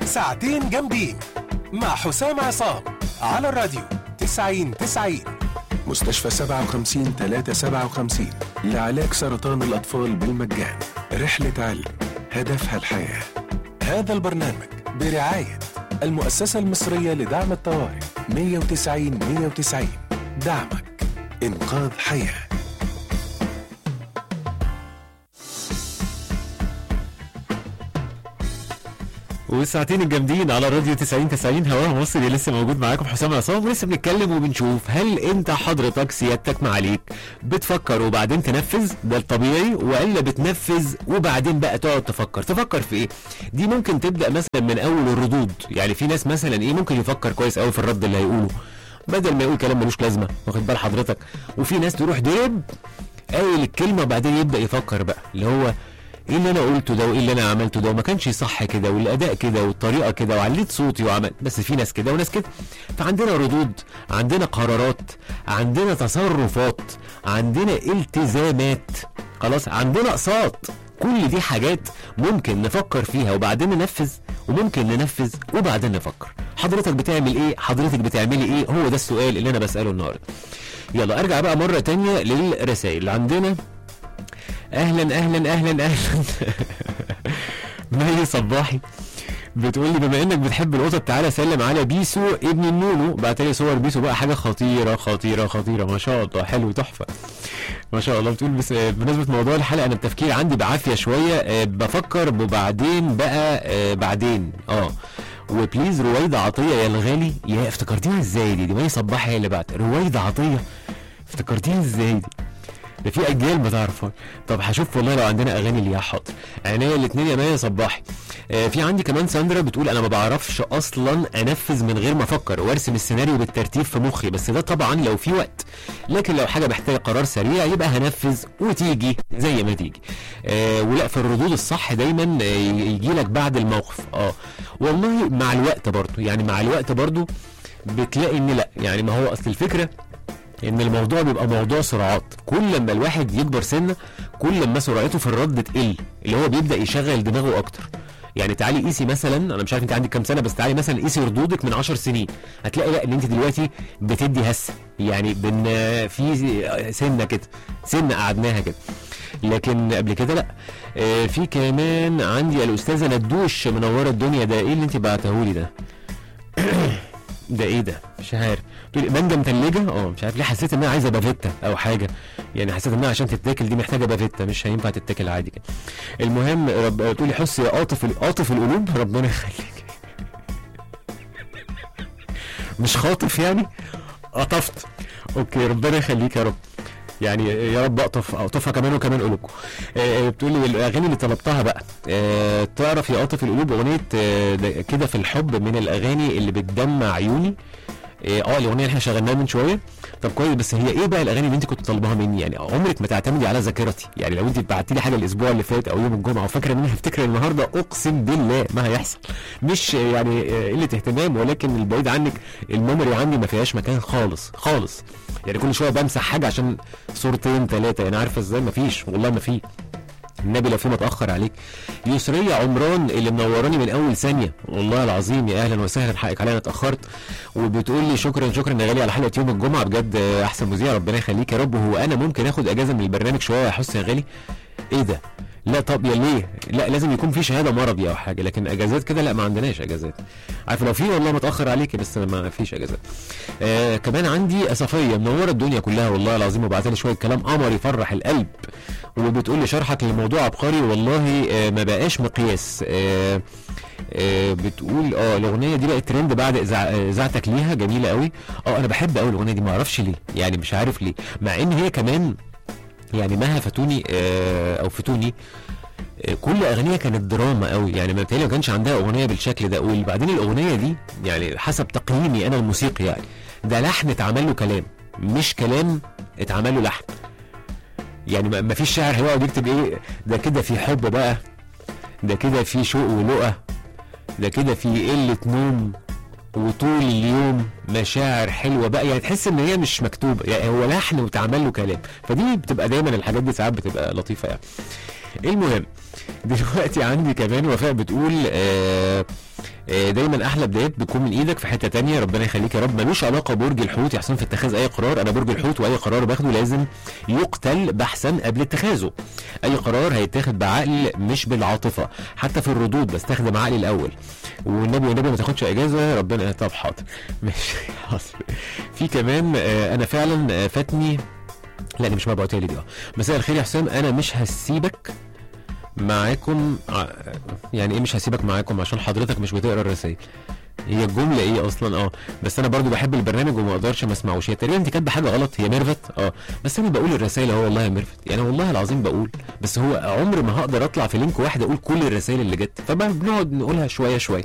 ساعتين جامدين مع حسام عصام على الراديو 90 90 مستشفى 57 357 لعلاج سرطان الأطفال بالمجان رحلة علم هدفها الحياة هذا البرنامج برعاية المؤسسة المصرية لدعم الطوارئ 190 190 دعمك إنقاذ حياه والساعتين الجامدين على راديو 90 90 هواها مصري لسه موجود معاكم حسام عصام ولسه بنتكلم وبنشوف هل انت حضرتك سيادتك معاليك بتفكر وبعدين تنفذ ده الطبيعي ولا بتنفذ وبعدين بقى تقعد تفكر تفكر في ايه دي ممكن تبدا مثلا من اول الردود يعني في ناس مثلا ايه ممكن يفكر كويس قوي في الرد اللي هيقوله بدل ما يقول كلام ملوش لازمه واخد بال حضرتك وفي ناس تروح درب قايل الكلمه وبعدين يبدا يفكر بقى اللي هو ايه اللي انا قلته ده وايه اللي انا عملته ده وما كانش صح كده والاداء كده والطريقه كده وعليت صوتي وعمل بس في ناس كده وناس كده فعندنا ردود عندنا قرارات عندنا تصرفات عندنا التزامات خلاص عندنا اقساط كل دي حاجات ممكن نفكر فيها وبعدين ننفذ وممكن ننفذ وبعدين نفكر حضرتك بتعمل ايه حضرتك بتعملي ايه هو ده السؤال اللي انا بساله النهارده يلا ارجع بقى مره تانية للرسائل عندنا اهلا اهلا اهلا اهلا مي صباحي بتقول لي بما انك بتحب القطط تعالى سلم على بيسو ابن النونو بعت لي صور بيسو بقى حاجه خطيره خطيره خطيره ما شاء الله حلو تحفه ما شاء الله بتقول بس آه، بمناسبه موضوع الحلقه انا التفكير عندي بعافيه شويه آه، بفكر وبعدين بقى آه، بعدين اه وبليز رويدة عطية يا الغالي يا افتكرتيها ازاي دي دي مي صباحي هي اللي بعت رويدة عطية افتكرتيها ازاي دي ده في اجيال ما تعرفها طب هشوف والله لو عندنا اغاني ليها حاضر عينيا الاثنين يا مايا صباحي آه في عندي كمان ساندرا بتقول انا ما بعرفش اصلا انفذ من غير ما افكر وارسم السيناريو بالترتيب في مخي بس ده طبعا لو في وقت لكن لو حاجه محتاجه قرار سريع يبقى هنفذ وتيجي زي ما تيجي آه ولا في الردود الصح دايما آه يجي لك بعد الموقف اه والله مع الوقت برضو يعني مع الوقت برضو بتلاقي ان لا يعني ما هو اصل الفكره ان الموضوع بيبقى موضوع سرعات كل لما الواحد يكبر سنه كل لما سرعته في الرد تقل اللي هو بيبدا يشغل دماغه اكتر يعني تعالي قيسي مثلا انا مش عارف انت عندك كام سنه بس تعالي مثلا قيسي ردودك من 10 سنين هتلاقي لا ان انت دلوقتي بتدي هسه يعني بن في سنه كده سنه قعدناها كده لكن قبل كده لا آه، في كمان عندي الاستاذه ندوش منوره الدنيا ده ايه اللي انت بعتهولي ده ده ايه ده مش عارف تقول مانجا متلجه اه مش عارف ليه حسيت انها عايزه بافيتا او حاجه يعني حسيت انها عشان تتاكل دي محتاجه بافيتا مش هينفع تتاكل عادي كده المهم رب... تقولي حس يا قاطف ال- قاطف القلوب ربنا يخليك مش خاطف يعني قطفت اوكي ربنا يخليك يا رب يعني يا رب اقطف اقطفها كمان وكمان قلوبكم آه، آه، بتقول لي الاغاني اللي طلبتها بقى آه، تعرف يا قاطف القلوب اغنيه آه، ده كده في الحب من الاغاني اللي بتدمع عيوني اه آه، الاغنيه اللي احنا شغلناها من شويه طب كويس بس هي ايه بقى الاغاني اللي انت كنت طالباها مني يعني عمرك ما تعتمدي على ذاكرتي يعني لو انت بعتي لي حاجه الاسبوع اللي فات او يوم الجمعه وفاكره ان انا هفتكر النهارده اقسم بالله ما هيحصل مش آه، يعني آه، قله اهتمام ولكن البعيد عنك الميموري عندي ما فيهاش مكان خالص خالص يعني كل شويه بمسح حاجه عشان صورتين ثلاثه يعني عارفه ازاي ما فيش والله ما في النبي لو في متاخر عليك يسرية عمران اللي منوراني من اول ثانيه والله العظيم يا اهلا وسهلا حقك عليا انا اتاخرت وبتقول لي شكرا شكرا يا غالي على حلقه يوم الجمعه بجد آه، احسن مذيع ربنا يخليك يا رب هو انا ممكن اخد اجازه من البرنامج شويه يا حسن يا غالي ايه ده لا طب يا ليه لا لازم يكون في شهاده مرضي او حاجه لكن اجازات كده لا ما عندناش اجازات عارف لو في والله متاخر عليك بس ما فيش اجازات آه كمان عندي اسفيه منوره الدنيا كلها والله العظيم وبعت لي شويه كلام قمر يفرح القلب وبتقول لي شرحك للموضوع عبقري والله آه ما بقاش مقياس آه آه بتقول اه الاغنيه دي بقت ترند بعد إذاع- اذاعتك ليها جميله قوي اه انا بحب قوي الاغنيه دي ما اعرفش ليه يعني مش عارف ليه مع ان هي كمان يعني مها فتوني آه او فتوني آه، كل اغانيها كانت دراما قوي يعني ما بتهيألي ما كانش عندها اغنيه بالشكل ده وبعدين الاغنيه دي يعني حسب تقييمي انا الموسيقي يعني ده لحن اتعمل له كلام مش كلام اتعمل له لحن يعني ما ما فيش شاعر هيقعد يكتب ايه ده كده في حب بقى ده كده في شوق ولقى ده كده في قله نوم وطول اليوم مشاعر حلوه بقى يعني تحس ان هي مش مكتوبه يعني هو لحن واتعمل له كلام فدي بتبقى دايما الحاجات دي ساعات بتبقى لطيفه يعني المهم دلوقتي عندي كمان وفاء بتقول آه آه، دايما احلى بدايات بتكون من ايدك في حته تانية ربنا يخليك يا رب ملوش علاقه برج الحوت يا حسام في اتخاذ اي قرار انا برج الحوت واي قرار باخده لازم يقتل بحثا قبل اتخاذه اي قرار هيتاخد بعقل مش بالعاطفه حتى في الردود بستخدم عقلي الاول والنبي والنبي ما تاخدش اجازه ربنا طب حاضر ماشي حاضر في كمان آه، انا فعلا آه، فاتني لا دي مش مبعوتة لي دي اه مساء الخير يا حسام انا مش هسيبك معاكم ع- يعني ايه مش هسيبك معاكم عشان حضرتك مش بتقرا الرسائل هي الجمله ايه اصلا اه بس انا برضو بحب البرنامج وما اقدرش ما اسمعوش هي تقريبا انت كاتبه حاجه غلط هي ميرفت اه بس انا بقول الرسائل اهو والله يا ميرفت يعني والله العظيم بقول بس هو عمر ما هقدر اطلع في لينك واحد اقول كل الرسائل اللي جت فبنقعد نقولها شويه شويه